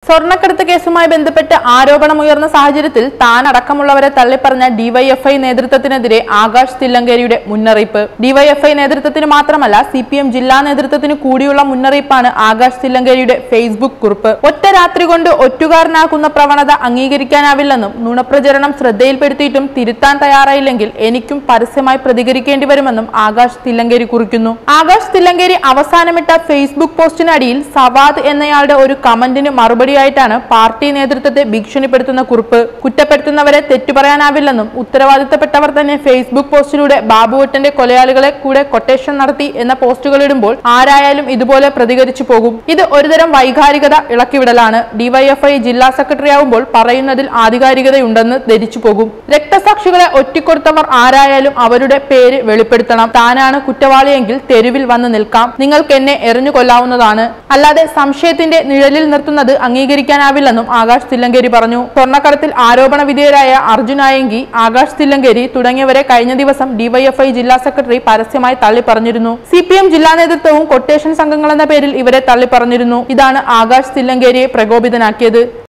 സ്വർണ്ണക്കടത്ത് കേസുമായി ബന്ധപ്പെട്ട് ആരോപണമുയർന്ന സാഹചര്യത്തിൽ താൻ അടക്കമുള്ളവരെ തള്ളിപ്പറഞ്ഞ ഡിവൈഎഫ്ഐ നേതൃത്വത്തിനെതിരെ ആകാശ് തില്ലങ്കേരിയുടെ മുന്നറിയിപ്പ് ഡിവൈഎഫ്ഐ നേതൃത്വത്തിന് മാത്രമല്ല സി പി എം ജില്ലാ നേതൃത്വത്തിന് കൂടിയുള്ള മുന്നറിയിപ്പാണ് ആകാശ് തില്ലങ്കേരിയുടെ ഫേസ്ബുക്ക് കുറിപ്പ് ഒറ്റ രാത്രി കൊണ്ട് ഒറ്റുകാരനാക്കുന്ന പ്രവണത അംഗീകരിക്കാനാവില്ലെന്നും നുണപ്രചരണം ശ്രദ്ധയിൽപ്പെടുത്തിയിട്ടും തിരുത്താൻ തയ്യാറായില്ലെങ്കിൽ എനിക്കും പരസ്യമായി പ്രതികരിക്കേണ്ടി വരുമെന്നും ആകാശ് തില്ലങ്കേരി കുറിക്കുന്നു ആകാശ് തില്ലങ്കേരി അവസാനമിട്ട ഫേസ്ബുക്ക് പോസ്റ്റിനടിയിൽ സവാദ് എന്നയാളുടെ ഒരു കമന്റിന് മറുപടിയായിട്ടാണ് പാർട്ടി നേതൃത്വത്തെ ഭീഷണിപ്പെടുത്തുന്ന കുറിപ്പ് കുറ്റപ്പെടുത്തുന്നവരെ തെറ്റു പറയാനാവില്ലെന്നും ഉത്തരവാദിത്തപ്പെട്ടവർ തന്നെ ഫേസ്ബുക്ക് പോസ്റ്റിലൂടെ ബാബുവട്ടന്റെ കൊലയാളികളെ കൂടെ കൊട്ടേഷൻ നടത്തി എന്ന പോസ്റ്റുകൾ ഇടുമ്പോൾ ആരായാലും ഇതുപോലെ പ്രതികരിച്ചു പോകും ഇത് ഒരുതരം വൈകാരികത ഇളക്കിവിടലാണ് ഡിവൈഎഫ്ഐ ജില്ലാ സെക്രട്ടറി ആവുമ്പോൾ പറയുന്നതിൽ ആധികാരികതയുണ്ടെന്ന് ധരിച്ചു പോകും രക്തസാക്ഷികളെ ഒറ്റിക്കൊടുത്തവർ ആരായാലും അവരുടെ പേര് വെളിപ്പെടുത്തണം താനാണ് കുറ്റവാളിയെങ്കിൽ തെരുവിൽ വന്ന് നിൽക്കാം നിങ്ങൾക്ക് എന്നെ എറിഞ്ഞു കൊല്ലാവുന്നതാണ് അല്ലാതെ സംശയത്തിന്റെ നിഴലിൽ നിർത്തുന്നത് അംഗീകരിക്കാനാവില്ലെന്നും ആകാശ് തില്ലങ്കേരി പറഞ്ഞു സ്വർണ്ണക്കടത്തിൽ ആരോപണ വിധേയരായ അർജുൻ ആയങ്കി ആകാശ് തില്ലങ്കേരി തുടങ്ങിയവരെ കഴിഞ്ഞ ദിവസം ഡിവൈഎഫ്ഐ ജില്ലാ സെക്രട്ടറി പരസ്യമായി തള്ളിപ്പറഞ്ഞിരുന്നു സി പി എം ജില്ലാ നേതൃത്വവും കൊട്ടേഷൻ സംഘങ്ങൾ എന്ന പേരിൽ ഇവരെ തള്ളിപ്പറഞ്ഞിരുന്നു ഇതാണ് ആകാശ് തില്ലങ്കേരിയെ പ്രകോപിതനാക്കിയത്